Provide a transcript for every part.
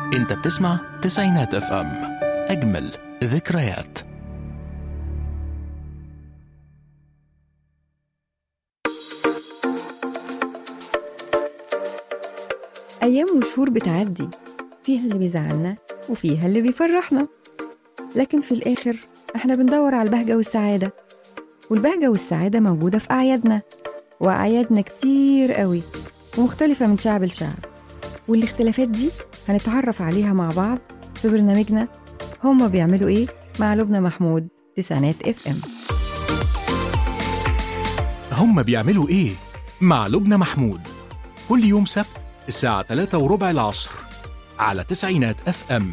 انت بتسمع تسعينات اف ام اجمل ذكريات أيام وشهور بتعدي فيها اللي بيزعلنا وفيها اللي بيفرحنا لكن في الآخر إحنا بندور على البهجة والسعادة والبهجة والسعادة موجودة في أعيادنا وأعيادنا كتير قوي ومختلفة من شعب لشعب والاختلافات دي هنتعرف عليها مع بعض في برنامجنا هما بيعملوا إيه مع لبنى محمود تسعينات اف ام هم بيعملوا ايه مع لبنى محمود كل يوم سبت الساعة 3 وربع العصر على تسعينات اف ام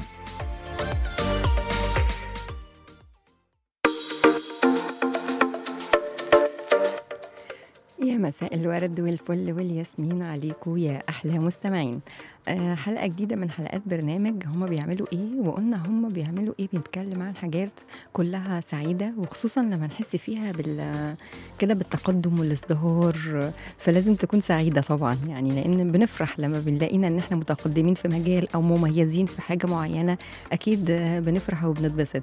يا مساء الورد والفل والياسمين عليكم يا احلى مستمعين آه، حلقه جديده من حلقات برنامج هما بيعملوا ايه وقلنا هما بيعملوا ايه بنتكلم عن حاجات كلها سعيده وخصوصا لما نحس فيها بال كده بالتقدم والازدهار فلازم تكون سعيده طبعا يعني لان بنفرح لما بنلاقينا ان احنا متقدمين في مجال او مميزين في حاجه معينه اكيد آه، بنفرح وبنتبسط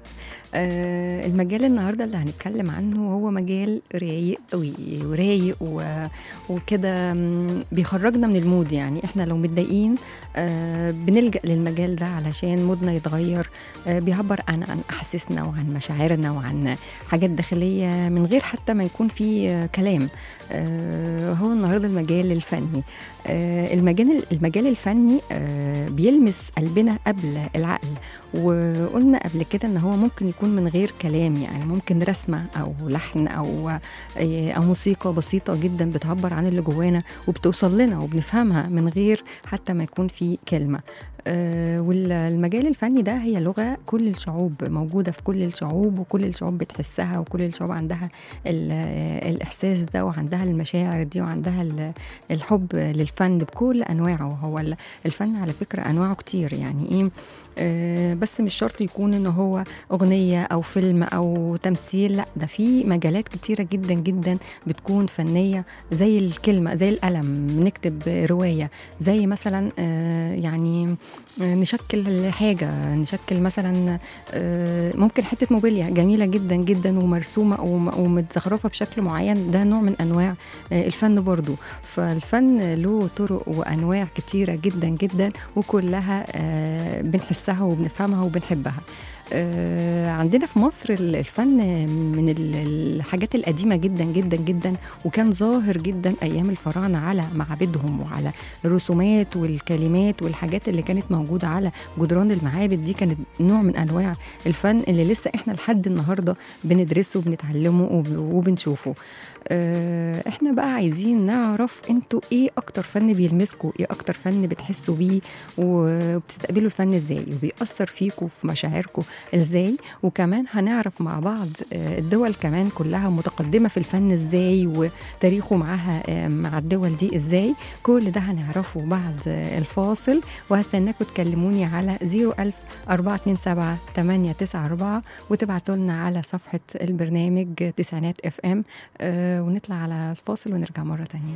آه، المجال النهارده اللي هنتكلم عنه هو مجال رايق قوي ورايق و- وكده مم، بيخرجنا من المود يعني احنا لو متضايقين آه، بنلجأ للمجال ده علشان مودنا يتغير آه، بيعبر عن عن احاسيسنا وعن مشاعرنا وعن حاجات داخليه من غير حتى ما يكون في آه، كلام آه، هو النهارده المجال الفني آه، المجال المجال الفني آه، بيلمس قلبنا قبل العقل وقلنا قبل كده ان هو ممكن يكون من غير كلام يعني ممكن رسمه او لحن او آه، او موسيقى بسيطه جدا بتعبر عن اللي جوانا وبتوصل لنا وبنفهمها من غير حتى ما يكون في كلمه آه، والمجال الفني ده هي لغه كل الشعوب موجوده في كل الشعوب وكل الشعوب بتحسها وكل الشعوب عندها ال- الاحساس ده وعندها المشاعر دي وعندها ال- الحب للفن بكل انواعه هو ال- الفن على فكره انواعه كتير يعني ايه آه، بس مش شرط يكون ان هو اغنيه او فيلم او تمثيل لا ده في مجالات كتيره جدا جدا بتكون فنيه زي الكلمه زي القلم نكتب روايه زي مثلا آه، يعني آه، نشكل حاجه نشكل مثلا آه، ممكن حته موبيليا جميله جدا جدا ومرسومه وم- ومتزخرفه بشكل معين ده نوع من انواع آه، الفن برضو فالفن له طرق وانواع كتيره جدا جدا وكلها آه، بنحسها وبنفهمها وبنحبها آه، عندنا في مصر ال- الفن من ال- الحاجات القديمة جدا جدا جدا وكان ظاهر جدا أيام الفراعنة على معابدهم وعلى الرسومات والكلمات والحاجات اللي كانت موجودة على جدران المعابد دي كانت نوع من أنواع الفن اللي لسه إحنا لحد النهاردة بندرسه وبنتعلمه وب- وبنشوفه آه، احنا بقى عايزين نعرف انتوا ايه اكتر فن بيلمسكوا ايه اكتر فن بتحسوا بيه وبتستقبلوا الفن ازاي وبيأثر فيكوا في مشاعركوا ازاي وكمان هنعرف مع بعض آه، الدول كمان كلها متقدمة في الفن ازاي وتاريخه معاها آه، مع الدول دي ازاي كل ده هنعرفه بعد آه، الفاصل وهستناكم تكلموني على 01000 427 894 وتبعتوا لنا على صفحة البرنامج تسعينات اف ام آه، ونطلع على الفاصل ونرجع مرة تانية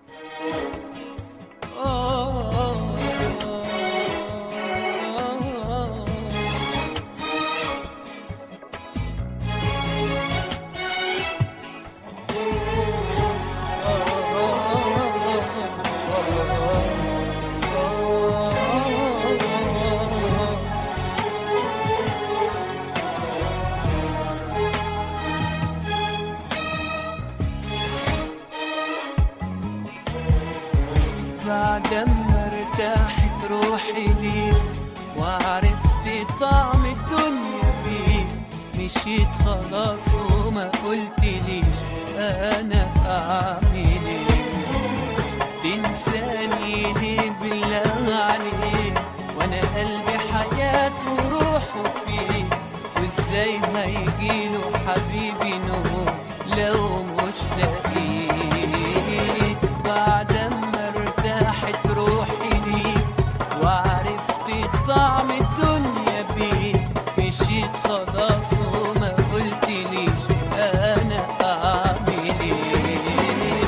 بعد ما ارتاحت روحي ليك وعرفت طعم الدنيا بيك مشيت خلاص وما قلتليش انا اعمل ايه تنساني ليه بالله عليك وانا قلبي حياته وروحه فيه وازاي هيجيله حبيبي نور لو مش لقيت بعد ما ارتاحت روحي ليك وعرفت طعم الدنيا بيك مشيت خلاص وما قلتليش انا اعمل ايه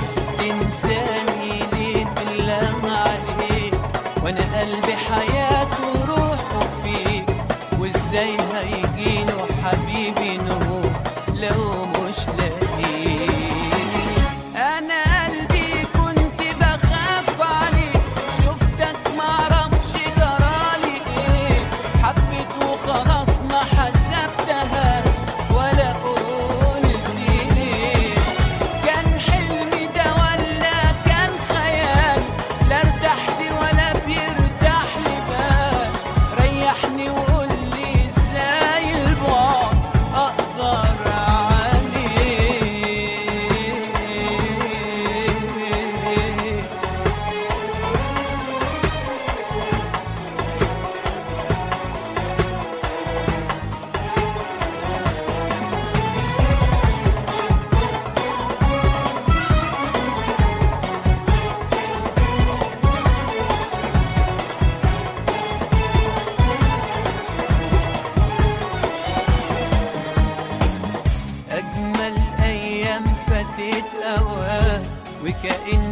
تنساني ليه بالله عليك وانا قلبي حياته وروح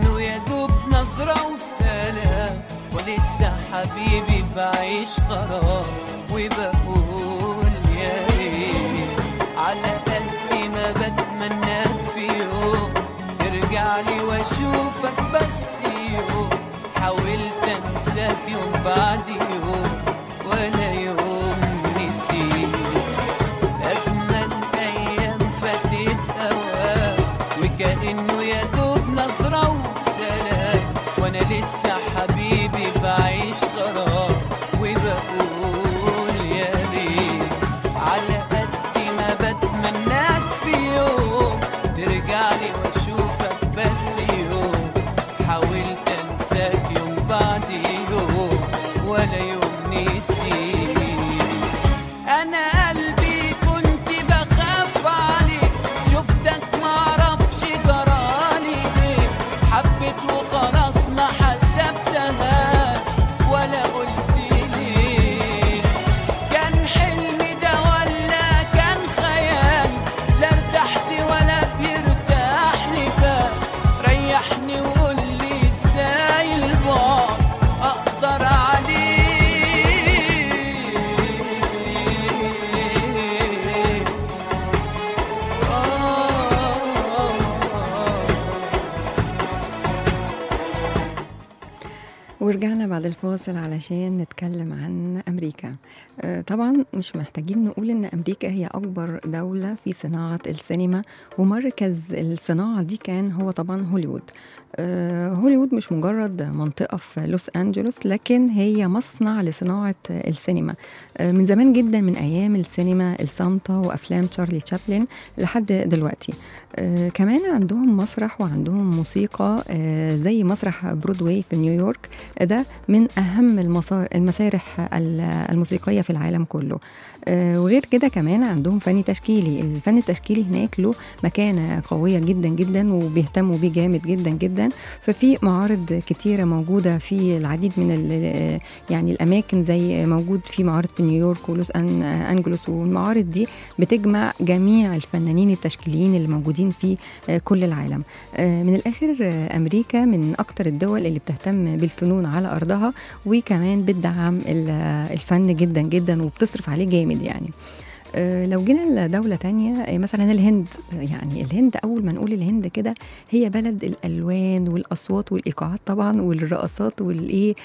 كأنه يا دوب نظرة وسلام ولسه حبيبي بعيش غرام وبقول يا ريت على قلبي ما بتمناك في يوم ترجع لي واشوفك بس يوم حاولت انساك يوم بعد يوم ولا يوم نسيت أجمل أيام فاتت أوام وكأنه يا دوب نظرة وسلام وأنا لسه حبيبي بعيش غرام وبقول يا ريت على قد ما بتمناك في يوم ترجع لي وأشوفك بس يوم حاولت أنساك يوم بعد يوم ولا يوم نسيت انا قلبي كنت بخاف عليك شفتك معرفش جرالي ايه حبيت وخلاص ما حسبتهاش ولا قلت ليه كان حلمي ده ولا كان خيال لا ارتحت ولا بيرتاح لي بال ريحني وقول لي ازاي البعد اقدر عليه ورجعنا بعد الفاصل علشان نتكلم عن أمريكا آه، طبعا مش محتاجين نقول إن أمريكا هي أكبر دولة في صناعة السينما ومركز الصناعة دي كان هو طبعا هوليوود آه، هوليوود مش مجرد منطقة في لوس أنجلوس لكن هي مصنع لصناعة السينما آه، من زمان جدا من أيام السينما الصامتة وأفلام تشارلي تشابلن لحد دلوقتي آه، كمان عندهم مسرح وعندهم موسيقى آه، زي مسرح برودواي في نيويورك ده من أهم المسار المسارح ال- الموسيقية في العالم كله آه، وغير كده كمان عندهم فن تشكيلي الفن التشكيلي هناك له مكانة قوية جدا جدا وبيهتموا بيه جامد جدا جدا ففي معارض كتيرة موجودة في العديد من ال- يعني الأماكن زي موجود في معارض في نيويورك ولوس أن أنجلوس والمعارض دي بتجمع جميع الفنانين التشكيليين اللي موجودين في آه، كل العالم آه، من الآخر آه، أمريكا من أكتر الدول اللي بتهتم بالفنون على أرضها وكمان بتدعم ال- الفن جدا جدا وبتصرف عليه جامد يعني آه، لو جينا لدولة تانية آه، مثلا الهند يعني الهند أول ما نقول الهند كده هي بلد الألوان والأصوات والإيقاعات طبعا والرقصات والإيه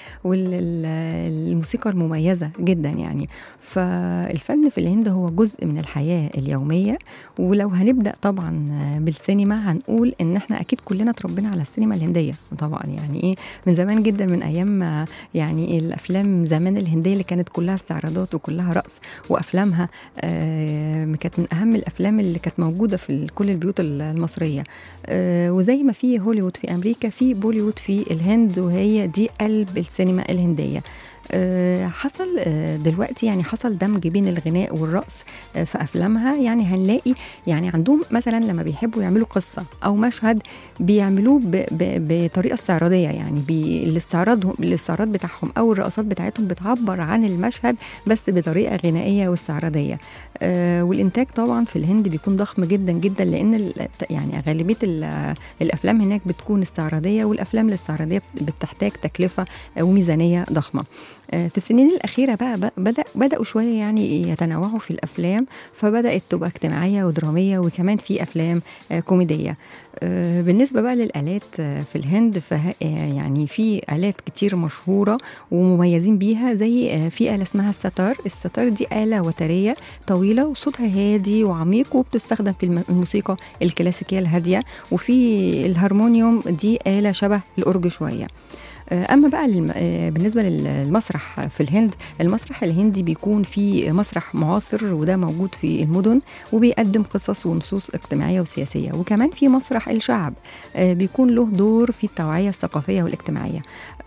والموسيقى المميزة جدا يعني فالفن في الهند هو جزء من الحياة اليومية ولو هنبدأ طبعا آه، بالسينما هنقول إن إحنا أكيد كلنا اتربينا على السينما الهندية طبعا يعني إيه من زمان جدا من أيام ما يعني الأفلام زمان الهندية اللي كانت كلها استعراضات وكلها رقص وأفلامها آه، كانت من اهم الافلام اللي كانت موجوده في ال- كل البيوت ال- المصريه آه، وزي ما في هوليوود في امريكا في بوليوود في الهند وهي دي قلب السينما الهنديه آه، حصل آه، دلوقتي يعني حصل دمج بين الغناء والرقص آه، في افلامها يعني هنلاقي يعني عندهم مثلا لما بيحبوا يعملوا قصه او مشهد بيعملوه ب- ب- بطريقه استعراضيه يعني بي- الاستعراض الاستعراض بتاعهم او الرقصات بتاعتهم بتعبر عن المشهد بس بطريقه غنائيه واستعراضيه آه، والانتاج طبعا في الهند بيكون ضخم جدا جدا لان ال- يعني غالبيه ال- الافلام هناك بتكون استعراضيه والافلام الاستعراضيه بتحتاج تكلفه آه، وميزانيه ضخمه آه، في السنين الأخيرة بقى ب- بدأ بدأوا شوية يعني يتنوعوا في الأفلام فبدأت تبقى اجتماعية ودرامية وكمان في أفلام آه، كوميدية آه، بالنسبة بقى للآلات آه، في الهند فه آه، يعني في آلات كتير مشهورة ومميزين بيها زي آه، في آلة اسمها الستار الستار دي آلة وترية طويلة وصوتها هادي وعميق وبتستخدم في الم- الموسيقى الكلاسيكية الهادية وفي الهارمونيوم دي آلة شبه الأورج شوية آه، اما بقى للم- آه، بالنسبه للمسرح في الهند المسرح الهندي بيكون في مسرح معاصر وده موجود في المدن وبيقدم قصص ونصوص اجتماعيه وسياسيه وكمان في مسرح الشعب آه، بيكون له دور في التوعيه الثقافيه والاجتماعيه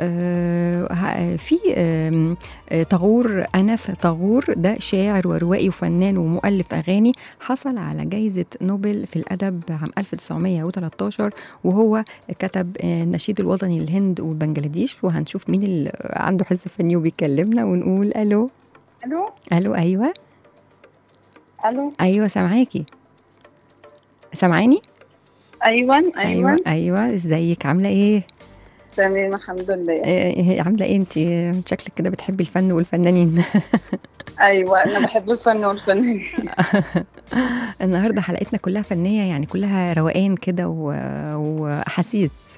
آه، ه- في آم، آه، طاغور انس طاغور ده شاعر وروائي وفنان ومؤلف اغاني حصل على جائزه نوبل في الادب عام 1913 وهو كتب آه، النشيد الوطني للهند وبنجلاديش وهنشوف مين اللي عنده حس فني وبيكلمنا ونقول الو الو الو ايوه الو ايوه سامعاكي سامعاني ايوه ايوه ايوه ايوه ازيك عامله ايه تمام الحمد لله إيه عامله ايه انت شكلك كده بتحبي الفن والفنانين ايوه انا بحب الفن والفنانين النهارده حلقتنا كلها فنيه يعني كلها روقان كده و- واحاسيس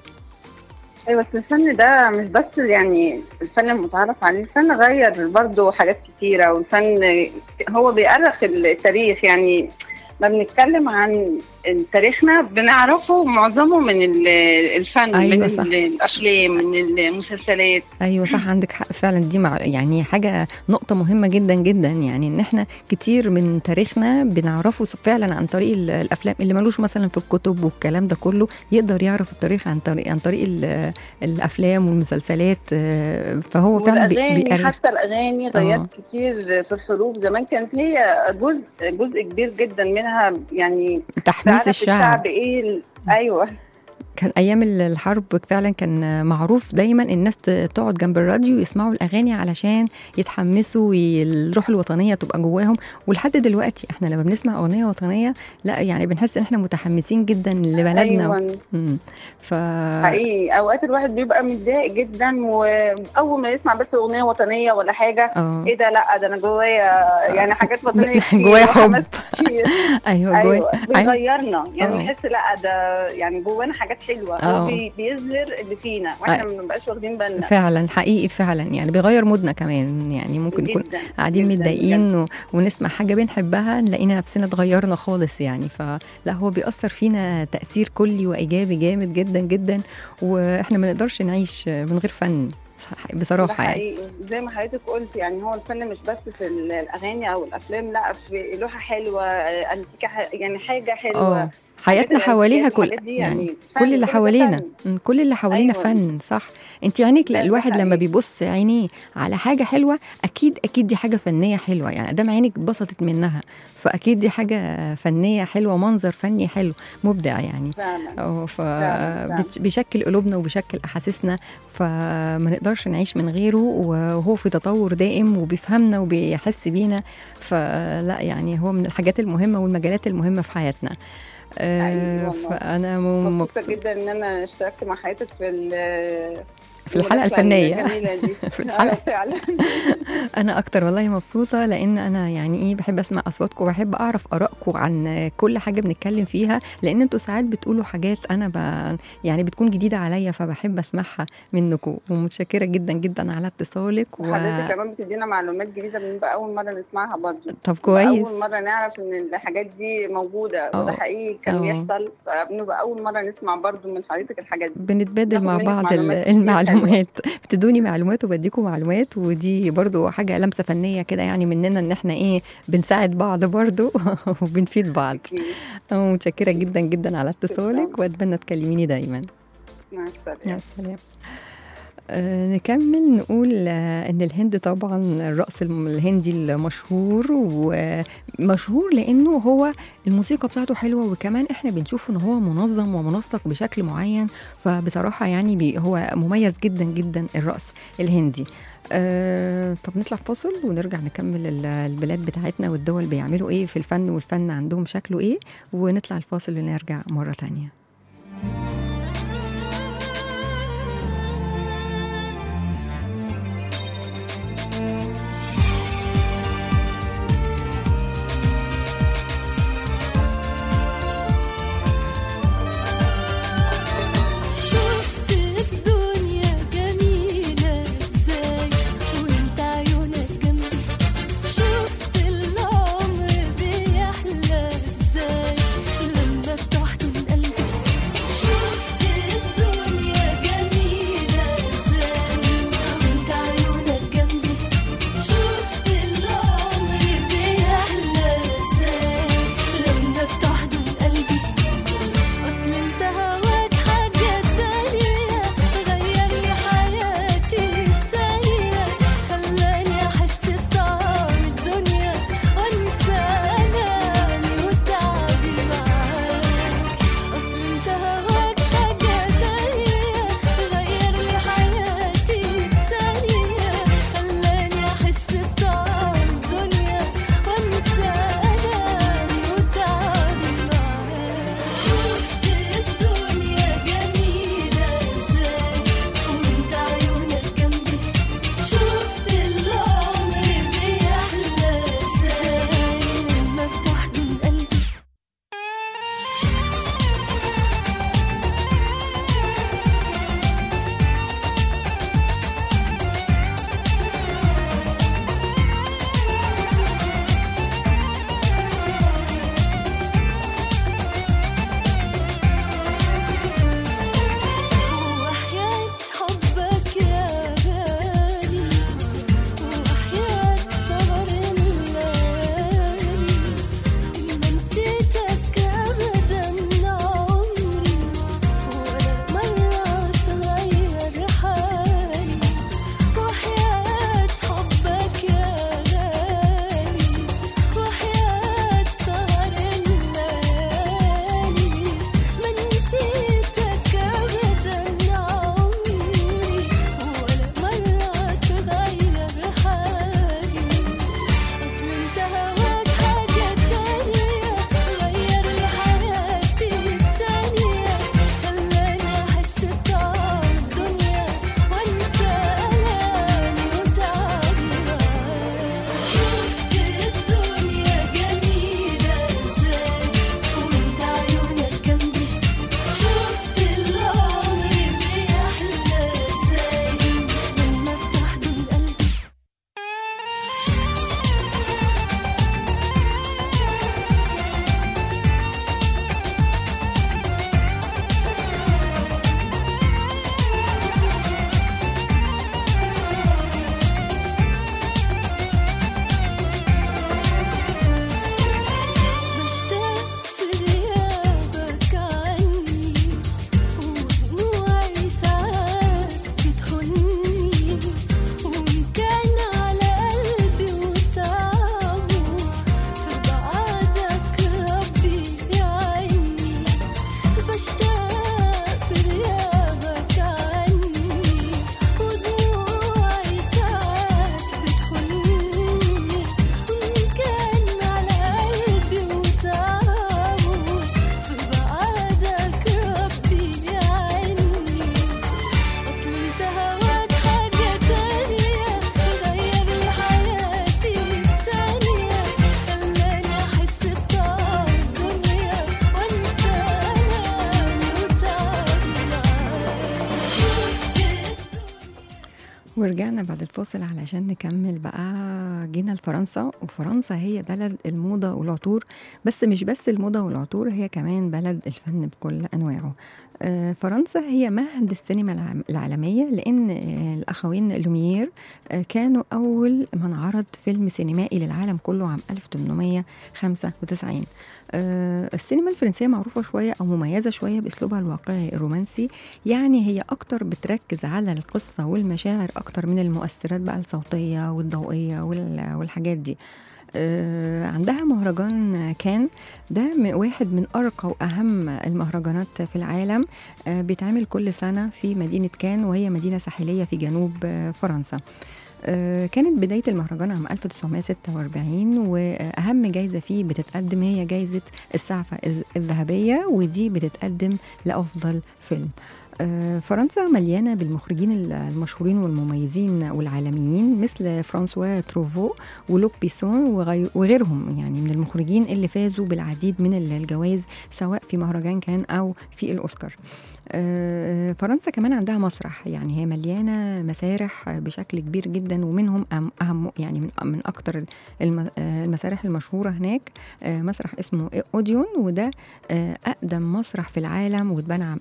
ايوه بس الفن ده مش بس يعني الفن المتعارف عليه الفن غير برضو حاجات كتيره والفن هو بيأرخ التاريخ يعني ما بنتكلم عن تاريخنا بنعرفه معظمه من ال- الفن أيوة من صح. الافلام من المسلسلات ايوه صح عندك حق فعلا دي مع يعني حاجه نقطه مهمه جدا جدا يعني ان احنا كتير من تاريخنا بنعرفه فعلا عن طريق ال- الافلام اللي ملوش مثلا في الكتب والكلام ده كله يقدر يعرف التاريخ عن طريق عن طريق ال- الافلام والمسلسلات آه، فهو فعلا بي- والاغاني بيقرب حتى الاغاني آه. غيرت كتير في الحروب زمان كانت هي جزء جزء كبير جدا منها يعني تحميس تعرف الشعب الشعب ايه ال- ايوه كان ايام ال- الحرب فعلا كان معروف دايما الناس ت- تقعد جنب الراديو يسمعوا الاغاني علشان يتحمسوا والروح الوطنيه تبقى جواهم ولحد دلوقتي احنا لما بنسمع اغنيه وطنيه لا يعني بنحس ان احنا متحمسين جدا لبلدنا ايوه مم. ف حقيقي اوقات الواحد بيبقى متضايق جدا واول ما يسمع بس اغنيه وطنيه ولا حاجه اه ايه ده لا ده انا جوايا يعني حاجات وطنيه كتير جوايا حب. وحماس كتير ايوه ايوه جوايا بيغيرنا يعني آه. بنحس لا ده يعني جوانا حاجات حلوه آه. هو بي- بيظهر اللي فينا واحنا ما بنبقاش واخدين بالنا فعلا حقيقي فعلا يعني بيغير مودنا كمان يعني ممكن نكون جدا قاعدين جداً متضايقين و... ونسمع حاجه بنحبها نلاقينا نفسنا اتغيرنا خالص يعني فلا هو بيأثر فينا تأثير كلي وإيجابي جامد جدا جدا وإحنا ما نقدرش نعيش من غير فن صح- ده بصراحة يعني حقيقي زي ما حضرتك قلت يعني هو الفن مش بس في ال- الاغاني او الافلام لا في لوحه حلوه آه، انتيكه ح- يعني حاجه حلوه اه حياتنا الحاجات حواليها الأنتيكات كل والحاجات دي يعني يعني كل فن، اللي ده حوالينا فن. م، كل اللي حوالينا أيوة. فن صح انت عينيك ده- ده الواحد لما حقيقي. بيبص عينيه على حاجه حلوه اكيد اكيد دي حاجه فنيه حلوه يعني ادام عينك اتبسطت منها فاكيد دي حاجه فنيه حلوه منظر فني حلو مبدع يعني فعلا اه فعلا، فعلا. فبيشكل قلوبنا وبيشكل احاسيسنا فما نقدرش نعيش من غيره وهو في تطور دائم وبيفهمنا وبيحس بينا فلا يعني هو من الحاجات المهمه والمجالات المهمه في حياتنا آه، حقيقي والله. فانا م- مبسوطه مبسوطه جدا ان انا اشتركت مع حضرتك في ال- في الحلقه المداخلة الفنيه الجميله دي في الحلقة. آه، فعلا انا اكتر والله مبسوطه لان انا يعني ايه بحب اسمع اصواتكم وبحب اعرف ارائكم عن كل حاجه بنتكلم فيها لان انتوا ساعات بتقولوا حاجات انا ب... يعني بتكون جديده عليا فبحب اسمعها منكم ومتشكره جدا جدا على اتصالك و... وحضرتك كمان بتدينا معلومات جديده بنبقى اول مره نسمعها برضو طب كويس اول مره نعرف ان الحاجات دي موجوده آه. وده حقيقي كان آه. بيحصل فبنبقى اول مره نسمع برضو من حضرتك الحاجات دي بنتبادل ناخد مع منك بعض ال- معلومات كتير المعلومات بتدوني معلومات وبديكم معلومات ودي برضو حاجه لمسه فنيه كده يعني مننا ان احنا ايه بنساعد بعض برضو وبنفيد بعض أكيد. أنا متشكره جدا جدا على اتصالك واتمنى تكلميني دايما مع السلامه مع السلامة آه نكمل نقول آه ان الهند طبعا الرقص الم- الهندي المشهور ومشهور لانه هو الموسيقى بتاعته حلوه وكمان احنا بنشوف ان هو منظم ومنسق بشكل معين فبصراحه يعني بي هو مميز جدا جدا الرقص الهندي آه طب نطلع فاصل ونرجع نكمل ال- البلاد بتاعتنا والدول بيعملوا ايه في الفن والفن عندهم شكله ايه ونطلع الفاصل ونرجع مره تانية شفت الدنيا جميلة ازاي وانت عيونك جنبي شفت العمر بيحلى ازاي لما بتحضن قلبي انت هواك حاجة تانية غير لي حياتي ثانية خلاني احس بطعم الدنيا وانسى انامي وتعبي معاك ورجعنا بعد الفاصل علشان نكمل بقى جينا لفرنسا وفرنسا هي بلد الموضة والعطور بس مش بس الموضة والعطور هي كمان بلد الفن بكل أنواعه آه، فرنسا هي مهد السينما العام- العالمية لأن آه، الأخوين لوميير آه، كانوا أول من عرض فيلم سينمائي للعالم كله عام 1895 آه، السينما الفرنسية معروفة شوية أو مميزة شوية بأسلوبها الواقعي الرومانسي يعني هي أكتر بتركز على القصة والمشاعر أكتر من المؤثرات بقى الصوتية والضوئية وال- والحاجات دي آه، عندها مهرجان كان ده م- واحد من أرقى وأهم المهرجانات في العالم آه، بيتعمل كل سنة في مدينة كان وهي مدينة ساحلية في جنوب آه، فرنسا آه، كانت بداية المهرجان عام 1946 وأهم جايزة فيه بتتقدم هي جايزة السعفة الذ- الذهبية ودي بتتقدم لأفضل فيلم آه، فرنسا مليانة بالمخرجين ال- المشهورين والمميزين والعالميين مثل فرانسوا تروفو ولوك بيسون وغي- وغيرهم يعني من المخرجين اللي فازوا بالعديد من ال- الجوائز سواء في مهرجان كان أو في الأوسكار آه، فرنسا كمان عندها مسرح يعني هي مليانه مسارح بشكل كبير جدا ومنهم أهم- اهم يعني من من اكتر الم- آه، المسارح المشهوره هناك آه، مسرح اسمه اوديون وده آه، اقدم مسرح في العالم واتبنى عام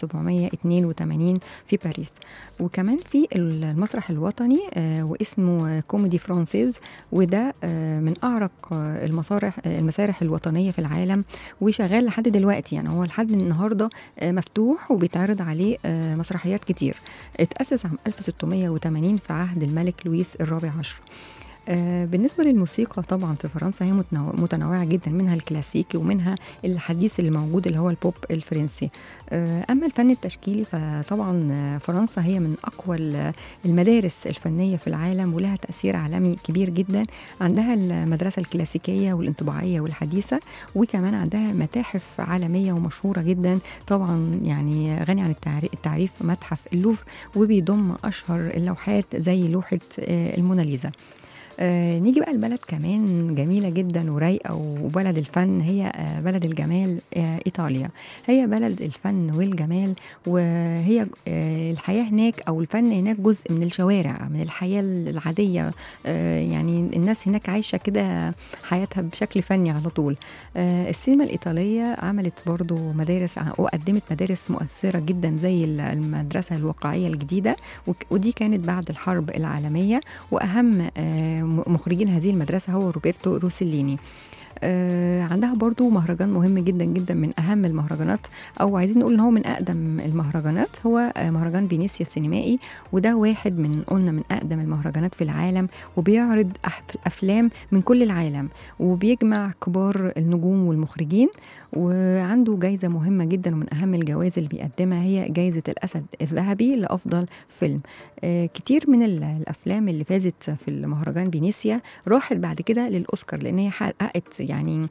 1782 في باريس وكمان في المسرح الوطني آه، واسمه كوميدي فرانسيز وده آه، من اعرق آه، المسارح آه، المسارح الوطنيه في العالم وشغال لحد دلوقتي يعني هو لحد النهارده آه، مفتوح وبيتعرض عليه آه، مسرحيات كتير اتأسس عام 1680 في عهد الملك لويس الرابع عشر آه، بالنسبة للموسيقى طبعا في فرنسا هي متنوع- متنوعة جدا منها الكلاسيكي ومنها الحديث اللي موجود اللي هو البوب الفرنسي آه، أما الفن التشكيلي فطبعا آه، فرنسا هي من أقوى ال- المدارس الفنية في العالم ولها تأثير عالمي كبير جدا عندها المدرسة الكلاسيكية والانطباعية والحديثة وكمان عندها متاحف عالمية ومشهورة جدا طبعا يعني غني عن التعري- التعريف متحف اللوفر وبيضم أشهر اللوحات زي لوحة آه، الموناليزا آه نيجي بقى لبلد كمان جميلة جدا ورايقة وبلد الفن هي آه بلد الجمال آه إيطاليا هي بلد الفن والجمال وهي آه الحياة هناك أو الفن هناك جزء من الشوارع من الحياة العادية آه يعني الناس هناك عايشة كده حياتها بشكل فني على طول آه السينما الإيطالية عملت برضو مدارس ع- وقدمت مدارس مؤثرة جدا زي ال- المدرسة الواقعية الجديدة وك- ودي كانت بعد الحرب العالمية واهم آه، م- مخرجين هذه المدرسه هو روبرتو روسيليني آه، عندها برضو مهرجان مهم جدا جدا من اهم المهرجانات او عايزين نقول ان هو من اقدم المهرجانات هو آه، مهرجان فينيسيا السينمائي وده واحد من قلنا من اقدم المهرجانات في العالم وبيعرض أح- افلام من كل العالم وبيجمع كبار النجوم والمخرجين وعنده جايزة مهمة جدا ومن أهم الجوائز اللي بيقدمها هي جايزة الأسد الذهبي لأفضل فيلم آه، كتير من ال- الأفلام اللي فازت في المهرجان فينيسيا راحت بعد كده للأوسكار لأن هي حققت يعني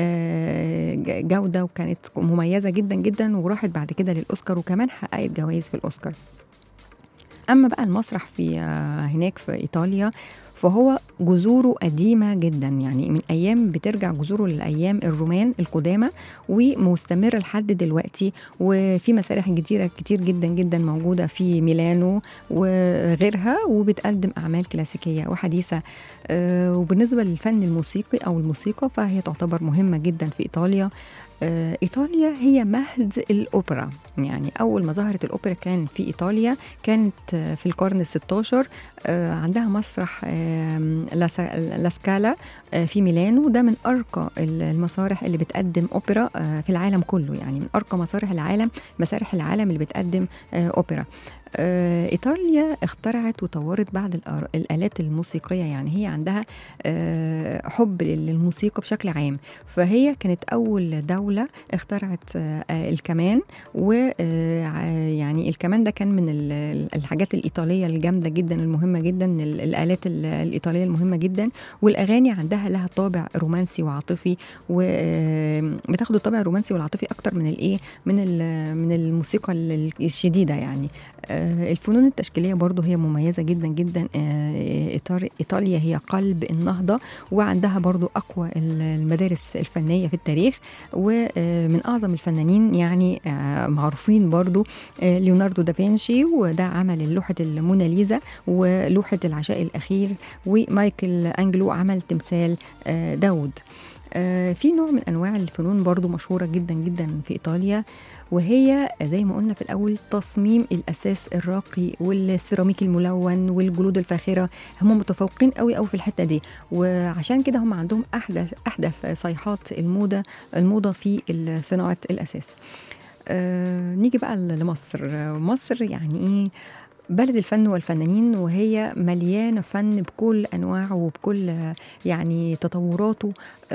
آه، ج- جودة وكانت مميزة جدا جدا وراحت بعد كده للأوسكار وكمان حققت جوائز في الأوسكار اما بقى المسرح في آه، هناك في ايطاليا فهو جذوره قديمة جدا يعني من أيام بترجع جذوره للأيام الرومان القدامى ومستمرة لحد دلوقتي وفي مسارح كتيرة كتير جدا جدا موجودة في ميلانو وغيرها وبتقدم أعمال كلاسيكية وحديثة آه، وبالنسبة للفن الموسيقي أو الموسيقى فهي تعتبر مهمة جدا في إيطاليا آه، إيطاليا هي مهد الأوبرا يعني أول ما ظهرت الأوبرا كان في إيطاليا كانت آه، في القرن الستاشر آه، عندها مسرح آم، لاسا- لاسكالا آه، في ميلانو ده من أرقى ال- المسارح اللي بتقدم أوبرا آه، في العالم كله يعني من أرقى مسارح العالم مسارح العالم اللي بتقدم آه، أوبرا آه، إيطاليا اخترعت وطورت بعض الآر- الآلات الموسيقية يعني هي عندها آه، حب للموسيقى بشكل عام فهي كانت أول دولة اخترعت آه، آه، الكمان ويعني الكمان ده كان من ال- ال- الحاجات الإيطالية الجامدة جدا المهمة جدا ال- الآلات ال- الإيطالية المهمة جدا والأغاني عندها لها طابع رومانسي وعاطفي وبتاخد الطابع الرومانسي والعاطفي أكتر من الإيه من ال- من الموسيقى ال- الشديدة يعني آه، الفنون التشكيلية برضو هي مميزة جدا جدا آه، إيطار- إيطاليا هي قلب النهضة وعندها برضو أقوى ال- المدارس الفنية في التاريخ ومن أعظم الفنانين يعني آه، معروفين برضو آه، ليوناردو دافنشي وده عمل لوحة الموناليزا ولوحة العشاء الأخير ومايكل أنجلو عمل تمثال آه، داود آه، في نوع من أنواع الفنون برضو مشهورة جدا جدا في إيطاليا وهي زي ما قلنا في الأول تصميم الأساس الراقي والسيراميك الملون والجلود الفاخرة هم متفوقين قوي قوي في الحتة دي وعشان كده هم عندهم أحدث أحدث صيحات الموضة الموضة في صناعة الأساس آه نيجي بقى لمصر آه، مصر يعني ايه بلد الفن والفنانين وهي مليانه فن بكل انواعه وبكل آه، يعني تطوراته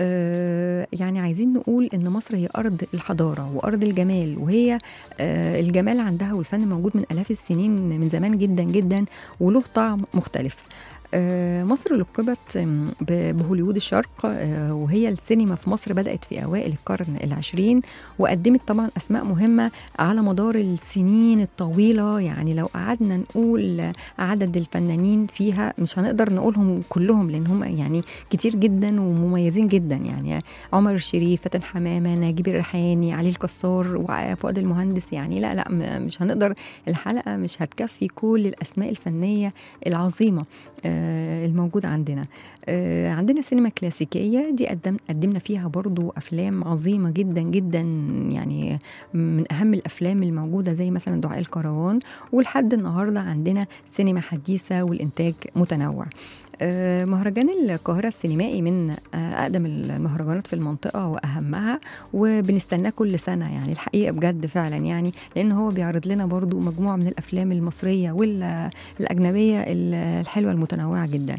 آه، يعني عايزين نقول ان مصر هي ارض الحضاره وارض الجمال وهي آه، الجمال عندها والفن موجود من الاف السنين من زمان جدا جدا وله طعم مختلف آه، مصر لقبت آم، ب- بهوليود الشرق آه، وهي السينما في مصر بدأت في أوائل القرن العشرين وقدمت طبعا أسماء مهمة على مدار السنين الطويلة يعني لو قعدنا نقول عدد الفنانين فيها مش هنقدر نقولهم كلهم لأن هم يعني كتير جدا ومميزين جدا يعني عمر الشريف فاتن حمامة نجيب الريحاني علي الكسار وفؤاد المهندس يعني لا لا م- مش هنقدر الحلقة مش هتكفي كل الأسماء الفنية العظيمة آه، الموجودة عندنا آه، عندنا سينما كلاسيكية دي قدم قدمنا فيها برضو أفلام عظيمة جدا جدا يعني من أهم الأفلام الموجودة زي مثلا دعاء الكروان ولحد النهاردة عندنا سينما حديثة والإنتاج متنوع آه، مهرجان القاهرة السينمائي من آه، أقدم المهرجانات في المنطقة وأهمها وبنستناه كل سنة يعني الحقيقة بجد فعلا يعني لأن هو بيعرض لنا برضو مجموعة من الأفلام المصرية والأجنبية الحلوة المتنوعة جدا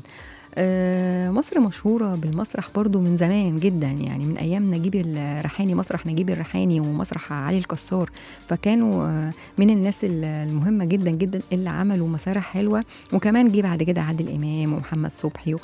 آه، مصر مشهورة بالمسرح برضو من زمان جدا يعني من أيام نجيب الريحاني مسرح نجيب الريحاني ومسرح علي الكسار فكانوا آه، من الناس ال- المهمة جدا جدا اللي عملوا مسارح حلوة وكمان جه بعد كده عادل إمام ومحمد صبحي و-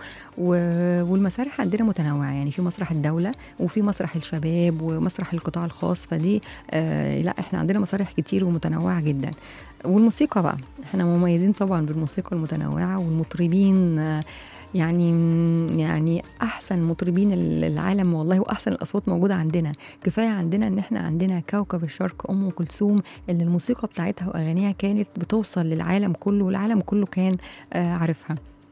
والمسارح عندنا متنوعة يعني في مسرح الدولة وفي مسرح الشباب ومسرح القطاع الخاص فدي آه لا احنا عندنا مسارح كتير ومتنوعة جدا والموسيقى بقى احنا مميزين طبعا بالموسيقى المتنوعة والمطربين آه يعني يعني احسن مطربين العالم والله واحسن الاصوات موجوده عندنا كفايه عندنا ان احنا عندنا كوكب الشرق ام كلثوم اللي الموسيقى بتاعتها واغانيها كانت بتوصل للعالم كله والعالم كله كان آه عارفها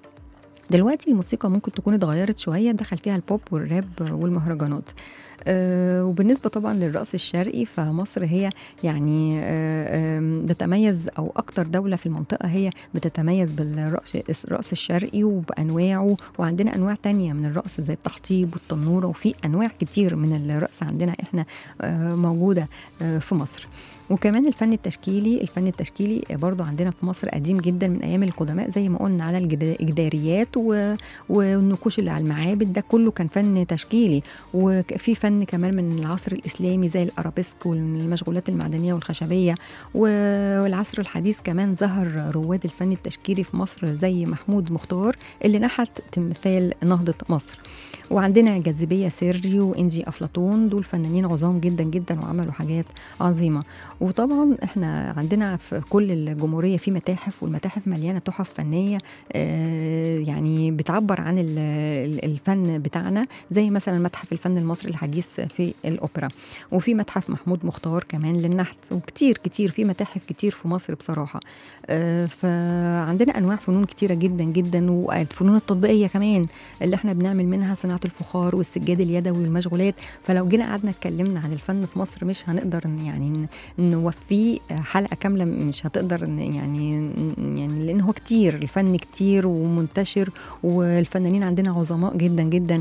دلوقتي الموسيقى ممكن تكون اتغيرت شويه دخل فيها البوب والراب والمهرجانات أه وبالنسبة طبعا للرقص الشرقي فمصر هي يعني أه آم، تتميز أو أكتر دولة في المنطقة هي بتتميز بالرقص الرقص الشرقي وبأنواعه وعندنا أنواع تانية من الرقص زي التحطيب والتنورة وفي أنواع كتير من الرقص عندنا إحنا أه موجودة أه في مصر وكمان الفن التشكيلي الفن التشكيلي برضو عندنا في مصر قديم جدا من ايام القدماء زي ما قلنا على الجدا- الجداريات و- والنقوش اللي على المعابد ده كله كان فن تشكيلي وفي فن كمان من العصر الاسلامي زي الارابيسك والمشغولات المعدنيه والخشبيه و- والعصر الحديث كمان ظهر رواد الفن التشكيلي في مصر زي محمود مختار اللي نحت تمثال نهضه مصر وعندنا جاذبية سيرجي وإنجي أفلاطون دول فنانين عظام جدا جدا وعملوا حاجات عظيمة وطبعا احنا عندنا في كل الجمهورية في متاحف والمتاحف مليانة تحف فنية آه، يعني بتعبر عن ال- ال- الفن بتاعنا زي مثلا متحف الفن المصري الحديث في الأوبرا وفي متحف محمود مختار كمان للنحت وكتير كتير في متاحف كتير في مصر بصراحة آه، فعندنا أنواع فنون كتيرة جدا جدا والفنون التطبيقية كمان اللي احنا بنعمل منها صناعة الفخار والسجاد اليدوي والمشغولات فلو جينا قعدنا اتكلمنا عن الفن في مصر مش هنقدر ن- يعني ن- نوفيه حلقة كاملة مش هتقدر ن- يعني يعني لأن هو كتير الفن كتير ومنتشر والفنانين عندنا عظماء جدا جدا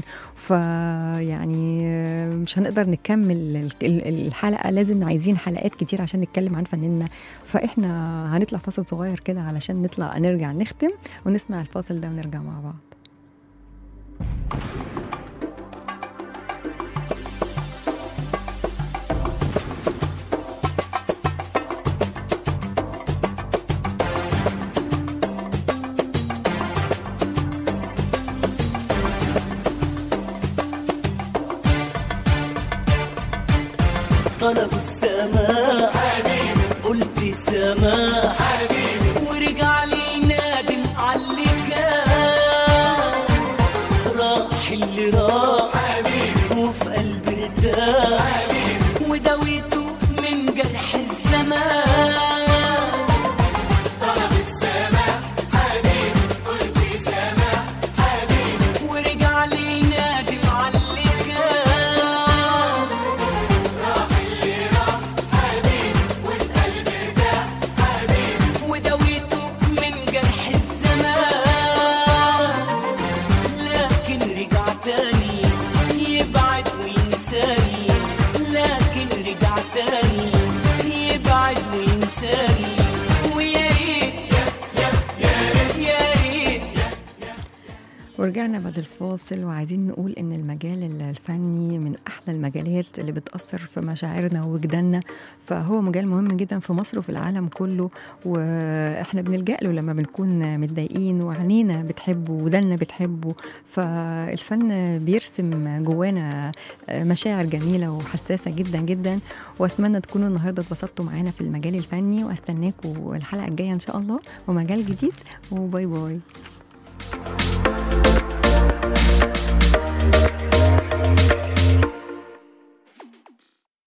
فيعني مش هنقدر نكمل ال- ال- الحلقة لازم عايزين حلقات كتير عشان نتكلم عن فناننا فاحنا هنطلع فاصل صغير كده علشان نطلع نرجع نختم ونسمع الفاصل ده ونرجع مع بعض طلب السماح قلت سماح ورجعنا بعد الفاصل وعايزين نقول ان المجال الفني من احلى المجالات اللي بتاثر في مشاعرنا ووجداننا فهو مجال مهم جدا في مصر وفي العالم كله واحنا بنلجا له لما بنكون متضايقين وعينينا بتحبه ودنا بتحبه فالفن بيرسم جوانا مشاعر جميله وحساسه جدا جدا واتمنى تكونوا النهارده اتبسطتوا معانا في المجال الفني واستناكم الحلقه الجايه ان شاء الله ومجال جديد وباي باي